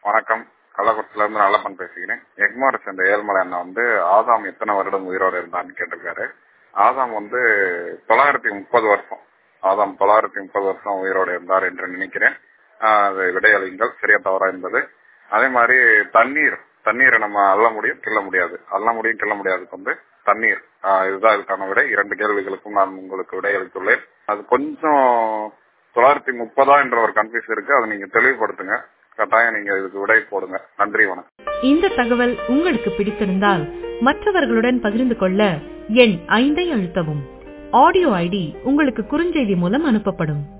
வணக்கம் கள்ளக்குறிச்சில இருந்து நல்லப்பன் பேசுகிறேன் எக்மாரை சேர்ந்த ஏழ்மலை அண்ணா வந்து ஆதாம் எத்தனை வருடம் உயிரோடு இருந்தான்னு கேட்டிருக்காரு ஆதாம் வந்து தொள்ளாயிரத்தி முப்பது வருஷம் ஆதாம் தொள்ளாயிரத்தி முப்பது வருஷம் உயிரோடு இருந்தார் என்று நினைக்கிறேன் ஆஹ் அது விடையளிங்கள் சரியா தவறா என்பது அதே மாதிரி தண்ணீர் தண்ணீரை நம்ம அள்ள முடியும் கிள்ள முடியாது அள்ள முடியும் கிள்ள முடியாதுக்கு வந்து தண்ணீர் ஆஹ் இதுதான் இதுக்கான விடை இரண்டு கேள்விகளுக்கும் நான் உங்களுக்கு விடையளித்துள்ளேன் அது கொஞ்சம் தொள்ளாயிரத்தி முப்பதா என்ற ஒரு கன்ஃபியூஸ் இருக்கு அதை நீங்க தெளிவுபடுத்துங்க கட்டாயம் நீங்க இதுக்கு விடை போடுங்க நன்றி வணக்கம் இந்த தகவல் உங்களுக்கு பிடித்திருந்தால் மற்றவர்களுடன் பகிர்ந்து கொள்ள எண் ஐந்தை அழுத்தவும் ஆடியோ ஐடி உங்களுக்கு குறுஞ்செய்தி மூலம் அனுப்பப்படும்